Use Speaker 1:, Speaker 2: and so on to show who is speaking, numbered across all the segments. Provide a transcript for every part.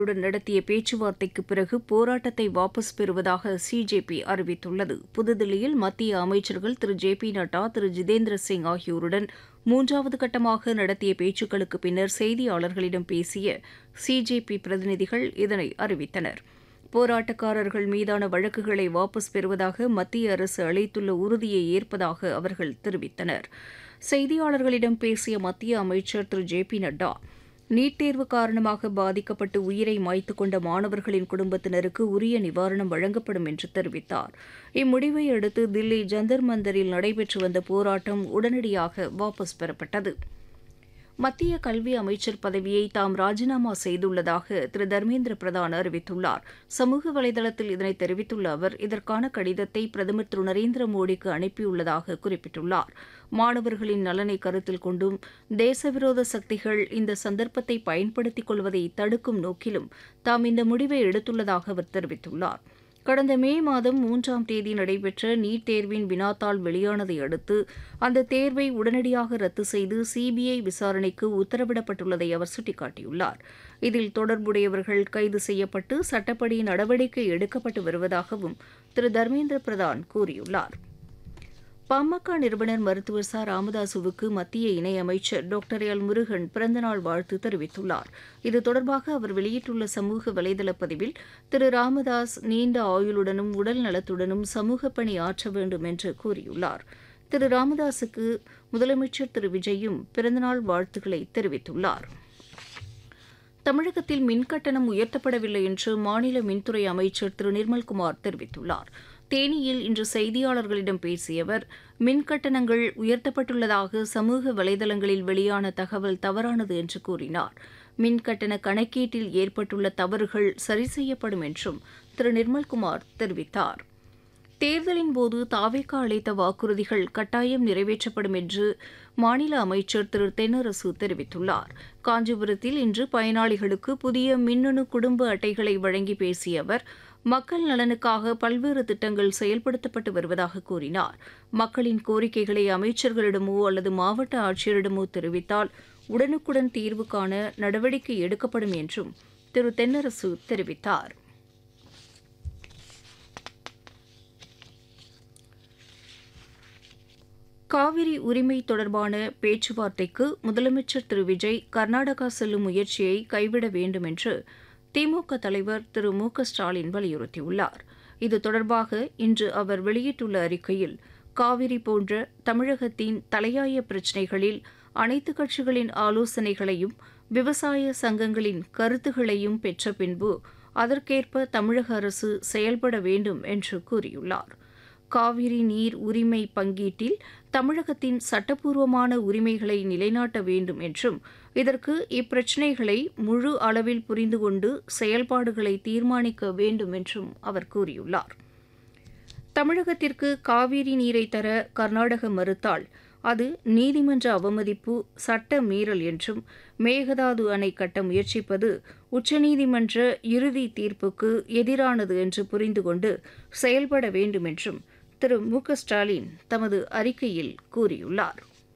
Speaker 1: உடன் நடத்திய பேச்சுவார்த்தைக்கு பிறகு போராட்டத்தை வாபஸ் பெறுவதாக சிஜேபி அறிவித்துள்ளது புதுதில்லியில் மத்திய அமைச்சர்கள் திரு ஜே பி நட்டா திரு ஜிதேந்திர சிங் ஆகியோருடன் மூன்றாவது கட்டமாக நடத்திய பேச்சுக்களுக்கு பின்னர் செய்தியாளர்களிடம் பேசிய சிஜேபி பிரதிநிதிகள் இதனை அறிவித்தனர் போராட்டக்காரர்கள் மீதான வழக்குகளை வாபஸ் பெறுவதாக மத்திய அரசு அளித்துள்ள உறுதியை ஏற்பதாக அவர்கள் தெரிவித்தனர் செய்தியாளர்களிடம் பேசிய மத்திய அமைச்சர் திரு ஜே பி நட்டா நீட் தேர்வு காரணமாக பாதிக்கப்பட்டு உயிரை மாய்த்து கொண்ட மாணவர்களின் குடும்பத்தினருக்கு உரிய நிவாரணம் வழங்கப்படும் என்று தெரிவித்தார் இம்முடிவை அடுத்து தில்லி ஜந்தர் மந்தரில் நடைபெற்று வந்த போராட்டம் உடனடியாக வாபஸ் பெறப்பட்டது மத்திய கல்வி அமைச்சர் பதவியை தாம் ராஜினாமா செய்துள்ளதாக திரு தர்மேந்திர பிரதான் அறிவித்துள்ளார் சமூக வலைதளத்தில் இதனை தெரிவித்துள்ள அவர் இதற்கான கடிதத்தை பிரதமர் திரு நரேந்திர மோடிக்கு அனுப்பியுள்ளதாக குறிப்பிட்டுள்ளார் மாணவர்களின் நலனை கருத்தில் கொண்டும் தேசவிரோத சக்திகள் இந்த சந்தர்ப்பத்தை பயன்படுத்திக் கொள்வதை தடுக்கும் நோக்கிலும் தாம் இந்த முடிவை எடுத்துள்ளதாக அவர் தெரிவித்துள்ளார் கடந்த மே மாதம் மூன்றாம் தேதி நடைபெற்ற நீட் தேர்வின் வினாத்தாள் வெளியானதை அடுத்து அந்த தேர்வை உடனடியாக ரத்து செய்து சிபிஐ விசாரணைக்கு உத்தரவிடப்பட்டுள்ளதை அவர் சுட்டிக்காட்டியுள்ளார் இதில் தொடர்புடையவர்கள் கைது செய்யப்பட்டு சட்டப்படி நடவடிக்கை எடுக்கப்பட்டு வருவதாகவும் திரு தர்மேந்திர பிரதான் கூறியுள்ளார் பாமக நிறுவனர் மருத்துவர் ச ராமதாசுவுக்கு மத்திய இணையமைச்சர் டாக்டர் எல் முருகன் பிறந்தநாள் வாழ்த்து தெரிவித்துள்ளார் இது தொடர்பாக அவர் வெளியிட்டுள்ள சமூக வலைதள பதிவில் திரு ராமதாஸ் நீண்ட ஆயுளுடனும் உடல் நலத்துடனும் சமூக பணி ஆற்ற வேண்டும் என்று கூறியுள்ளார் திரு ராமதாசுக்கு முதலமைச்சர் திரு விஜயும் பிறந்தநாள் வாழ்த்துக்களை தெரிவித்துள்ளார் தமிழகத்தில் மின்கட்டணம் உயர்த்தப்படவில்லை என்று மாநில மின்துறை அமைச்சர் திரு நிர்மல்குமார் தெரிவித்துள்ளார் தேனியில் இன்று செய்தியாளர்களிடம் பேசிய அவர் மின்கட்டணங்கள் உயர்த்தப்பட்டுள்ளதாக சமூக வலைதளங்களில் வெளியான தகவல் தவறானது என்று கூறினார் மின்கட்டண கணக்கீட்டில் ஏற்பட்டுள்ள தவறுகள் சரி செய்யப்படும் என்றும் திரு நிர்மல்குமார் தெரிவித்தார் தேர்தலின் போது தாவேக்கா அளித்த வாக்குறுதிகள் கட்டாயம் நிறைவேற்றப்படும் என்று மாநில அமைச்சர் திரு தென்னரசு தெரிவித்துள்ளார் காஞ்சிபுரத்தில் இன்று பயனாளிகளுக்கு புதிய மின்னணு குடும்ப அட்டைகளை வழங்கி பேசிய அவர் மக்கள் நலனுக்காக பல்வேறு திட்டங்கள் செயல்படுத்தப்பட்டு வருவதாக கூறினார் மக்களின் கோரிக்கைகளை அமைச்சர்களிடமோ அல்லது மாவட்ட ஆட்சியரிடமோ தெரிவித்தால் உடனுக்குடன் தீர்வு காண நடவடிக்கை எடுக்கப்படும் என்றும் திரு தென்னரசு தெரிவித்தார் காவிரி உரிமை தொடர்பான பேச்சுவார்த்தைக்கு முதலமைச்சர் திரு விஜய் கர்நாடகா செல்லும் முயற்சியை கைவிட வேண்டும் என்று திமுக தலைவர் திரு மு க ஸ்டாலின் வலியுறுத்தியுள்ளார் இது தொடர்பாக இன்று அவர் வெளியிட்டுள்ள அறிக்கையில் காவிரி போன்ற தமிழகத்தின் தலையாய பிரச்சினைகளில் அனைத்து கட்சிகளின் ஆலோசனைகளையும் விவசாய சங்கங்களின் கருத்துகளையும் பெற்ற பின்பு அதற்கேற்ப தமிழக அரசு செயல்பட வேண்டும் என்று கூறியுள்ளார் காவிரி நீர் உரிமை பங்கீட்டில் தமிழகத்தின் சட்டப்பூர்வமான உரிமைகளை நிலைநாட்ட வேண்டும் என்றும் இதற்கு இப்பிரச்சினைகளை முழு அளவில் புரிந்து கொண்டு செயல்பாடுகளை தீர்மானிக்க வேண்டும் என்றும் அவர் கூறியுள்ளார் தமிழகத்திற்கு காவிரி நீரை தர கர்நாடக மறுத்தால் அது நீதிமன்ற அவமதிப்பு சட்ட மீறல் என்றும் மேகதாது அணை கட்ட முயற்சிப்பது உச்சநீதிமன்ற இறுதி தீர்ப்புக்கு எதிரானது என்று புரிந்து கொண்டு செயல்பட வேண்டும் என்றும் திரு மு க ஸ்டாலின் தமது அறிக்கையில் கூறியுள்ளார்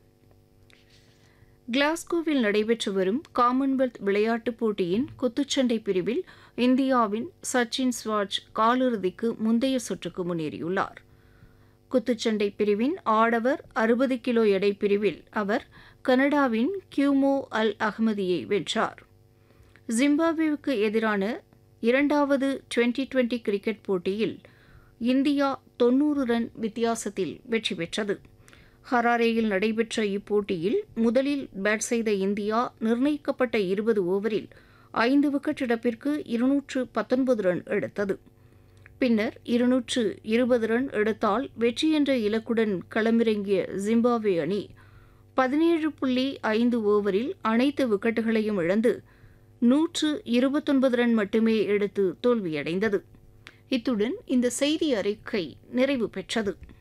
Speaker 1: கிளாஸ்கோவில் நடைபெற்று வரும் காமன்வெல்த் விளையாட்டுப் போட்டியின் குத்துச்சண்டை பிரிவில் இந்தியாவின் சச்சின் ஸ்வாஜ் காலிறுதிக்கு முந்தைய சுற்றுக்கு முன்னேறியுள்ளார் குத்துச்சண்டை பிரிவின் ஆடவர் அறுபது கிலோ எடை பிரிவில் அவர் கனடாவின் கியூமோ அல் அகமதியை வென்றார் ஜிம்பாப்வேவுக்கு எதிரான இரண்டாவது டுவெண்டி டுவெண்டி கிரிக்கெட் போட்டியில் இந்தியா தொன்னூறு ரன் வித்தியாசத்தில் வெற்றி பெற்றது ஹராரேயில் நடைபெற்ற இப்போட்டியில் முதலில் பேட் செய்த இந்தியா நிர்ணயிக்கப்பட்ட இருபது ஓவரில் ஐந்து விக்கெட் இழப்பிற்கு இருநூற்று பத்தொன்பது ரன் எடுத்தது பின்னர் இருநூற்று இருபது ரன் எடுத்தால் வெற்றி என்ற இலக்குடன் களமிறங்கிய ஜிம்பாப்வே அணி பதினேழு புள்ளி ஐந்து ஓவரில் அனைத்து விக்கெட்டுகளையும் இழந்து நூற்று இருபத்தொன்பது ரன் மட்டுமே எடுத்து தோல்வியடைந்தது இத்துடன் இந்த செய்தி அறிக்கை நிறைவு பெற்றது